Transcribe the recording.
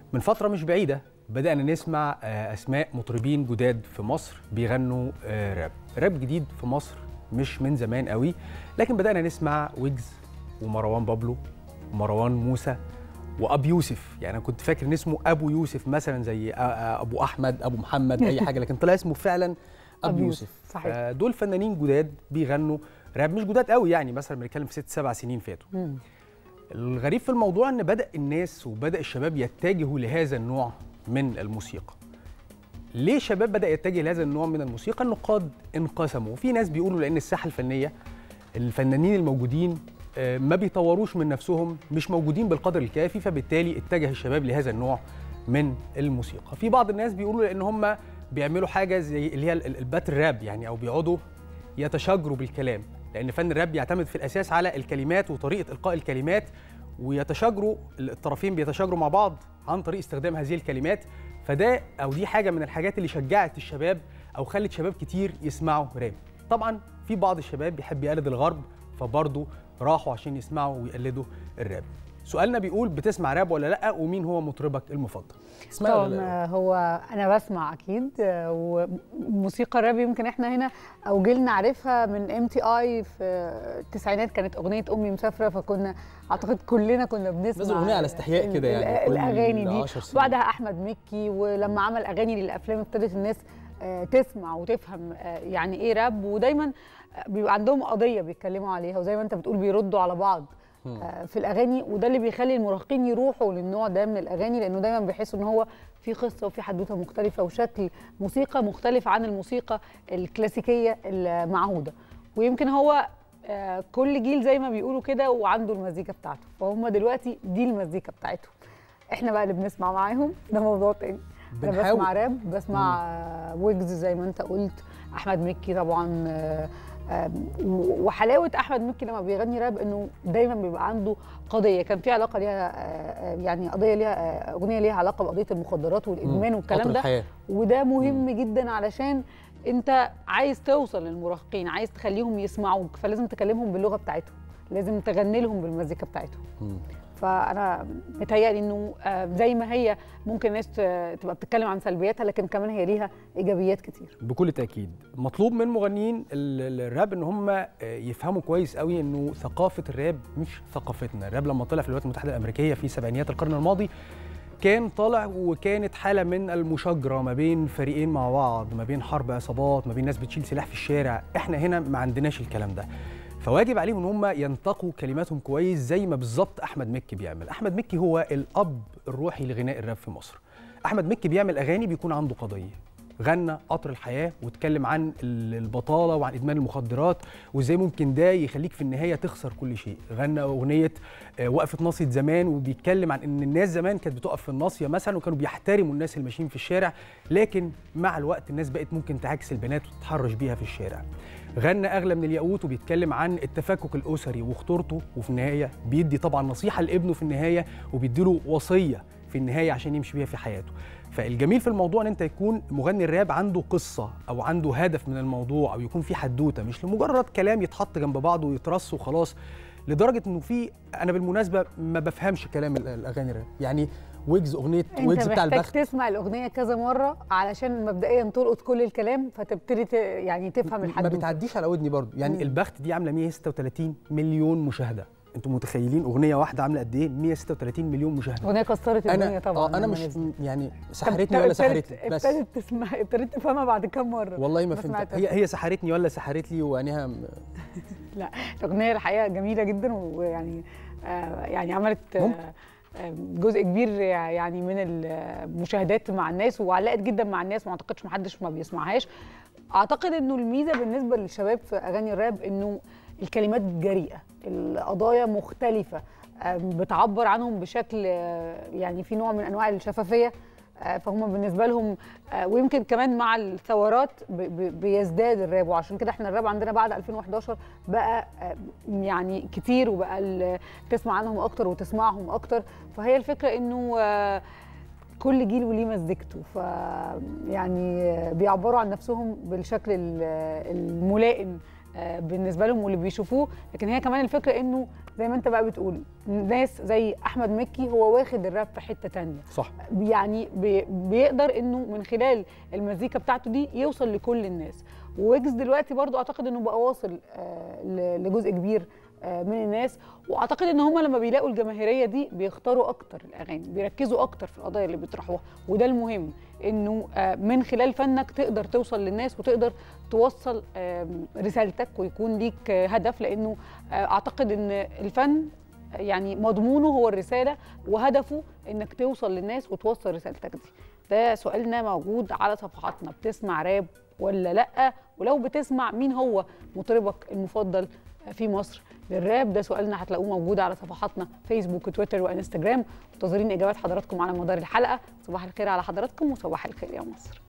من فتره مش بعيده بدانا نسمع آه، اسماء مطربين جداد في مصر بيغنوا آه، راب راب جديد في مصر مش من زمان قوي لكن بدانا نسمع ويجز ومروان بابلو ومروان موسى واب يوسف يعني انا كنت فاكر ان اسمه ابو يوسف مثلا زي آه، آه، ابو احمد ابو محمد اي حاجه لكن طلع اسمه فعلا ابو أبو يوسف يوسف، صحيح. آه، دول فنانين جداد بيغنوا راب مش جداد قوي يعني مثلا بنتكلم في ست سبع سنين فاتوا مم. الغريب في الموضوع ان بدا الناس وبدا الشباب يتجهوا لهذا النوع من الموسيقى ليه شباب بدا يتجه لهذا النوع من الموسيقى النقاد انقسموا في ناس بيقولوا لان الساحه الفنيه الفنانين الموجودين آه، ما بيطوروش من نفسهم مش موجودين بالقدر الكافي فبالتالي اتجه الشباب لهذا النوع من الموسيقى في بعض الناس بيقولوا لان هم بيعملوا حاجه زي اللي هي ال- ال- الباتل راب يعني او بيقعدوا يتشاجروا بالكلام لان فن الراب بيعتمد في الاساس على الكلمات وطريقه القاء الكلمات ويتشاجروا الطرفين بيتشاجروا مع بعض عن طريق استخدام هذه الكلمات فده او دي حاجه من الحاجات اللي شجعت الشباب او خلت شباب كتير يسمعوا راب طبعا في بعض الشباب بيحب يقلد الغرب فبرضه راحوا عشان يسمعوا ويقلدوا الراب سؤالنا بيقول بتسمع راب ولا لا ومين هو مطربك المفضل تسمع ولا لا؟ طبعا هو انا بسمع اكيد آه، وموسيقى الراب يمكن احنا هنا او جيلنا عارفها من ام تي اي في التسعينات كانت اغنيه امي مسافره فكنا اعتقد كلنا كنا بنسمع نزل أغنية على استحياء ال- كده يعني ال- كل الاغاني دي 10 سنين. وبعدها احمد مكي ولما عمل اغاني للافلام ابتدت الناس آه، تسمع وتفهم آه، يعني ايه راب ودايما آه، بيبقى عندهم قضيه بيتكلموا عليها وزي ما انت بتقول بيردوا على بعض آه، في الاغاني وده اللي بيخلي المراهقين يروحوا للنوع ده من الاغاني لانه دايما بيحسوا ان هو في قصه وفي حدوته مختلفه وشكل موسيقى مختلف عن الموسيقى الكلاسيكيه المعهوده ويمكن هو آه، كل جيل زي ما بيقولوا كده وعنده المزيكا بتاعته فهم دلوقتي دي المزيكا بتاعتهم احنا بقى اللي بنسمع معاهم ده موضوع تاني انا بنحاول. بسمع راب بسمع آه، ويجز زي ما انت قلت احمد مكي طبعا آه، آم، و- وحلاوه احمد مكي لما بيغني راب انه دايما بيبقى عنده قضيه كان في علاقه ليها آه، آه، يعني قضيه ليها آه، اغنيه ليها علاقه بقضيه المخدرات والادمان والكلام قطر ده الحياه وده مهم جدا علشان انت عايز توصل للمراهقين عايز تخليهم يسمعوك فلازم تكلمهم باللغه بتاعتهم لازم تغني لهم بالمزيكا بتاعتهم مم. فانا متهيألي انه آه، زي ما هي ممكن الناس ت- تبقى بتتكلم عن سلبياتها لكن كمان هي ليها ايجابيات كتير بكل تاكيد مطلوب من مغنيين ال- ال- الراب ان هم آه، يفهموا كويس قوي انه ثقافه الراب مش ثقافتنا الراب لما طلع في الولايات المتحده الامريكيه في سبعينيات القرن الماضي كان طالع وكانت حاله من المشاجره ما بين فريقين مع بعض ما بين حرب عصابات ما بين ناس بتشيل سلاح في الشارع احنا هنا ما عندناش الكلام ده فواجب عليهم ان هم ينتقوا كلماتهم كويس زي ما بالظبط احمد مكي بيعمل احمد مكي هو الاب الروحي لغناء الراب في مصر احمد مكي بيعمل اغاني بيكون عنده قضيه غنى قطر الحياه واتكلم عن ال- البطاله وعن ادمان المخدرات وازاي ممكن ده يخليك في النهايه تخسر كل شيء غنى اغنيه آه، وقفه ناصيه زمان وبيتكلم عن ان الناس زمان كانت بتقف في الناصيه مثلا وكانوا بيحترموا الناس اللي ماشيين في الشارع لكن مع الوقت الناس بقت ممكن تعاكس البنات وتتحرش بيها في الشارع غنى اغلى من الياقوت وبيتكلم عن التفكك الاسري وخطورته وفي النهايه بيدي طبعا نصيحه لابنه في النهايه وبيديله وصيه في النهايه عشان يمشي بيها في حياته فالجميل في الموضوع ان انت يكون مغني الراب عنده قصه او عنده هدف من الموضوع او يكون في حدوته مش لمجرد كلام يتحط جنب بعضه ويترص وخلاص لدرجه انه في انا بالمناسبه ما بفهمش كلام ال- الاغاني الراب يعني ويجز اغنيه انت ويجز بتاع محتاج البخت تسمع الاغنيه كذا مره علشان مبدئيا تلقط كل الكلام فتبتدي ت- يعني تفهم ما الحدوته بتعديش على ودني برضو يعني مم. البخت دي عامله 136 مليون مشاهده انتوا متخيلين اغنيه واحده عامله قد ايه 136 مليون مشاهده اغنيه كسرت الدنيا انا طبعا آه انا لما مش نزلت. يعني طب سحرتني ولا ابتدت- سحرتني بس ابتدت تسمع ابتديت تفهمها بعد كام مره والله ما ما فهمت سمعتها. هي هي سحرتني ولا سحرت لي وعينيها م- لا الاغنيه الحقيقه جميله جدا ويعني آه يعني عملت آه ممكن. آه، جزء كبير يعني من المشاهدات مع الناس وعلقت جدا مع الناس ما اعتقدش ما حدش ما بيسمعهاش اعتقد انه الميزه بالنسبه للشباب في اغاني الراب انه الكلمات جريئه القضايا مختلفه آه، بتعبر عنهم بشكل آه، يعني في نوع من انواع الشفافيه آه، فهم بالنسبه لهم آه، ويمكن كمان مع الثورات ب- ب- بيزداد الراب وعشان كده احنا الراب عندنا بعد 2011 بقى آه، يعني كتير وبقى ال- تسمع عنهم اكتر وتسمعهم اكتر فهي الفكره انه آه، كل جيل وليه مزيكته ف يعني بيعبروا عن نفسهم بالشكل ال- الملائم آه، بالنسبه لهم واللي بيشوفوه لكن هي كمان الفكره انه زي ما انت بقى بتقول ناس زي احمد مكي هو واخد الراب في حته تانية صح يعني بي بيقدر انه من خلال المزيكا بتاعته دي يوصل لكل الناس ويجز دلوقتي برضو اعتقد انه بقى واصل آه ل- لجزء كبير آه من الناس واعتقد ان هم لما بيلاقوا الجماهيريه دي بيختاروا اكتر الاغاني بيركزوا اكتر في القضايا اللي بيطرحوها وده المهم انه آه من خلال فنك تقدر توصل للناس وتقدر توصل آم، رسالتك ويكون ليك آه، هدف لانه آه، اعتقد ان الفن يعني مضمونه هو الرساله وهدفه انك توصل للناس وتوصل رسالتك دي ده سؤالنا موجود على صفحاتنا بتسمع راب ولا لا ولو بتسمع مين هو مطربك المفضل في مصر للراب ده سؤالنا هتلاقوه موجود على صفحاتنا فيسبوك وتويتر وانستجرام منتظرين اجابات حضراتكم على مدار الحلقه صباح الخير على حضراتكم وصباح الخير يا مصر